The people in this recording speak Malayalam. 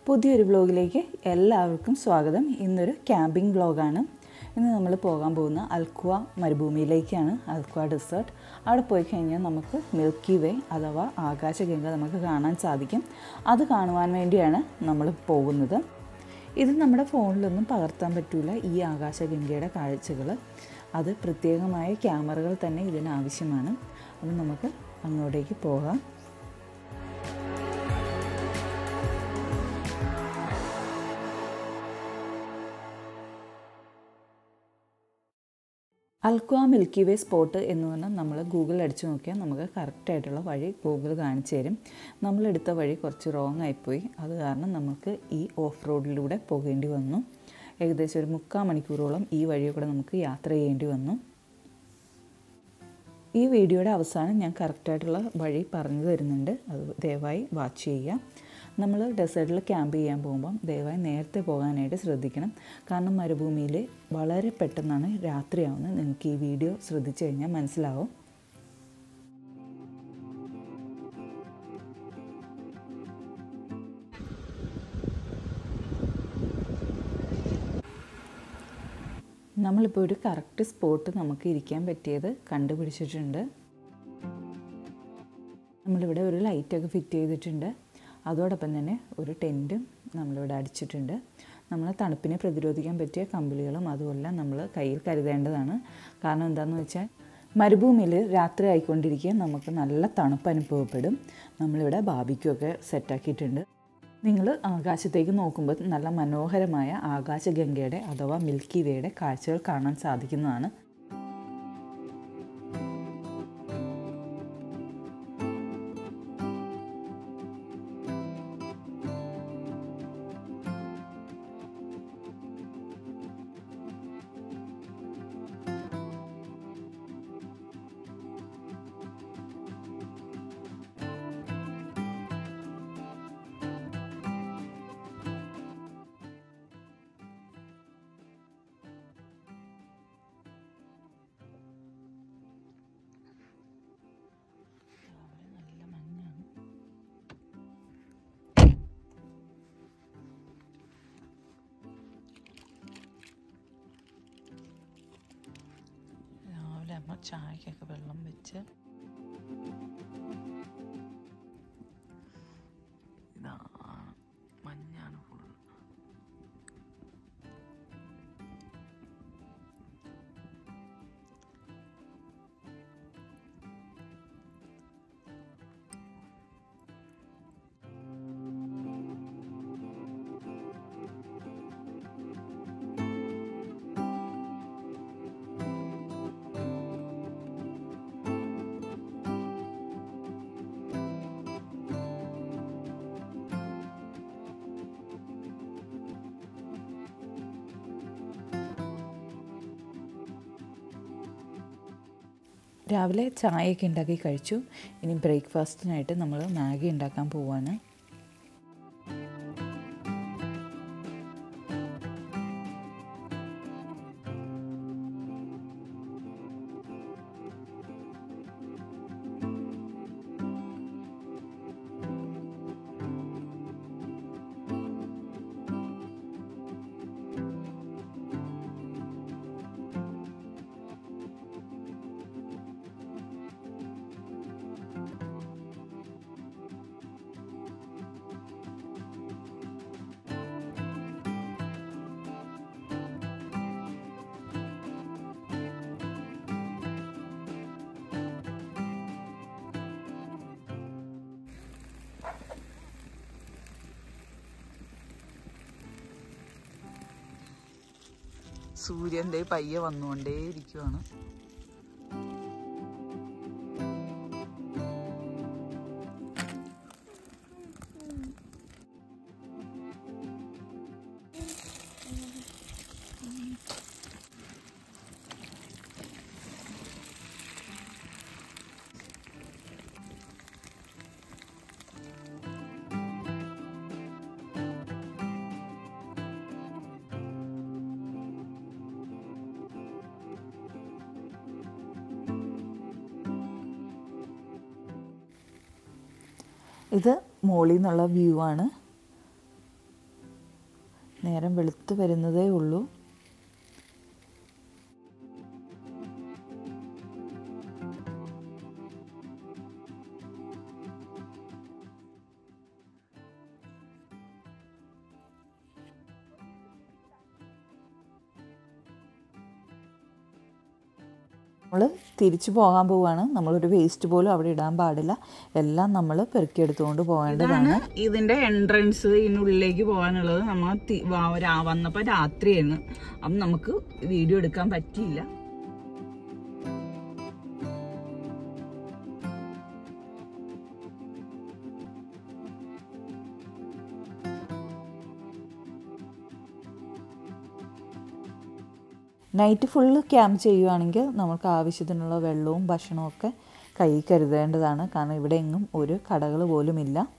പുതിയൊരു വ്ലോഗിലേക്ക് എല്ലാവർക്കും സ്വാഗതം ഇന്നൊരു ക്യാമ്പിംഗ് വ്ലോഗാണ് ഇന്ന് നമ്മൾ പോകാൻ പോകുന്ന അൽക്വ മരുഭൂമിയിലേക്കാണ് അൽക്വ ഡെസേർട്ട് അവിടെ പോയി കഴിഞ്ഞാൽ നമുക്ക് മിൽക്കി വേ അഥവാ ആകാശഗംഗ നമുക്ക് കാണാൻ സാധിക്കും അത് കാണുവാൻ വേണ്ടിയാണ് നമ്മൾ പോകുന്നത് ഇത് നമ്മുടെ ഫോണിലൊന്നും പകർത്താൻ പറ്റില്ല ഈ ആകാശഗംഗയുടെ കാഴ്ചകൾ അത് പ്രത്യേകമായ ക്യാമറകൾ തന്നെ ഇതിനാവശ്യമാണ് അത് നമുക്ക് അങ്ങോട്ടേക്ക് പോകാം അൽക്വ മിൽക്കി വേ സ്പോട്ട് എന്ന് പറഞ്ഞാൽ നമ്മൾ ഗൂഗിൾ അടിച്ചു നോക്കിയാൽ നമുക്ക് കറക്റ്റായിട്ടുള്ള വഴി ഗൂഗിൾ കാണിച്ചു തരും നമ്മളെടുത്ത വഴി കുറച്ച് റോങ് ആയിപ്പോയി അത് കാരണം നമുക്ക് ഈ ഓഫ് റോഡിലൂടെ പോകേണ്ടി വന്നു ഏകദേശം ഒരു മുക്കാൽ മണിക്കൂറോളം ഈ വഴി കൂടെ നമുക്ക് യാത്ര ചെയ്യേണ്ടി വന്നു ഈ വീഡിയോയുടെ അവസാനം ഞാൻ കറക്റ്റായിട്ടുള്ള വഴി പറഞ്ഞു തരുന്നുണ്ട് അത് ദയവായി വാച്ച് ചെയ്യുക നമ്മൾ ഡെസേർട്ടിൽ ക്യാമ്പ് ചെയ്യാൻ പോകുമ്പം ദയവായി നേരത്തെ പോകാനായിട്ട് ശ്രദ്ധിക്കണം കാരണം മരുഭൂമിയിൽ വളരെ പെട്ടെന്നാണ് രാത്രിയാവുന്നത് നിങ്ങൾക്ക് ഈ വീഡിയോ ശ്രദ്ധിച്ചു കഴിഞ്ഞാൽ മനസ്സിലാവും നമ്മളിപ്പോൾ ഒരു കറക്റ്റ് സ്പോട്ട് നമുക്ക് ഇരിക്കാൻ പറ്റിയത് കണ്ടുപിടിച്ചിട്ടുണ്ട് നമ്മളിവിടെ ഒരു ലൈറ്റൊക്കെ ഫിറ്റ് ചെയ്തിട്ടുണ്ട് അതോടൊപ്പം തന്നെ ഒരു ടെൻറ്റും നമ്മളിവിടെ അടിച്ചിട്ടുണ്ട് നമ്മൾ തണുപ്പിനെ പ്രതിരോധിക്കാൻ പറ്റിയ കമ്പിളികളും അതുമെല്ലാം നമ്മൾ കയ്യിൽ കരുതേണ്ടതാണ് കാരണം എന്താണെന്ന് വെച്ചാൽ മരുഭൂമിയിൽ രാത്രി ആയിക്കൊണ്ടിരിക്കുക നമുക്ക് നല്ല തണുപ്പ് അനുഭവപ്പെടും നമ്മളിവിടെ ബാബിക്കൊക്കെ സെറ്റാക്കിയിട്ടുണ്ട് നിങ്ങൾ ആകാശത്തേക്ക് നോക്കുമ്പോൾ നല്ല മനോഹരമായ ആകാശഗംഗയുടെ അഥവാ മിൽക്കി വേയുടെ കാഴ്ചകൾ കാണാൻ സാധിക്കുന്നതാണ് നല്ല മഞ്ഞാണ് രാവിലെ അമ്മ ചായക്കൊക്കെ വെള്ളം വെച്ച് ഇതാണ് മഞ്ഞാണ് ഫുൾ രാവിലെ ചായയൊക്കെ ഉണ്ടാക്കി കഴിച്ചു ഇനി ബ്രേക്ക്ഫാസ്റ്റിനായിട്ട് നമ്മൾ മാഗി ഉണ്ടാക്കാൻ പോവാണ് സൂര്യൻ്റെ പയ്യെ വന്നുകൊണ്ടേ ഇരിക്കുവാണ് ഇത് മോളിൽ നിന്നുള്ള വ്യൂ ആണ് നേരം വെളുത്ത് വരുന്നതേ ഉള്ളൂ നമ്മൾ തിരിച്ചു പോകാൻ പോവുകയാണ് നമ്മളൊരു വേസ്റ്റ് പോലും അവിടെ ഇടാൻ പാടില്ല എല്ലാം നമ്മൾ പെറുക്കിയെടുത്തുകൊണ്ട് പോകേണ്ടതാണ് ഇതിന്റെ എൻട്രൻസ് ഇതിനുള്ളിലേക്ക് പോകാനുള്ളത് നമ്മൾ തി- വ- രാ- വന്നപ്പോ രാത്രിയായിരുന്നു അപ്പം നമുക്ക് വീഡിയോ എടുക്കാൻ പറ്റിയില്ല നൈറ്റ് ഫുള്ള് ക്യാമ്പ് ചെയ്യുവാണെങ്കിൽ നമുക്ക് ആവശ്യത്തിനുള്ള വെള്ളവും ഭക്ഷണവും ഒക്കെ കൈ കരുതേണ്ടതാണ് കാരണം ഇവിടെ എങ്ങും ഒരു കടകൾ പോലും ഇല്ല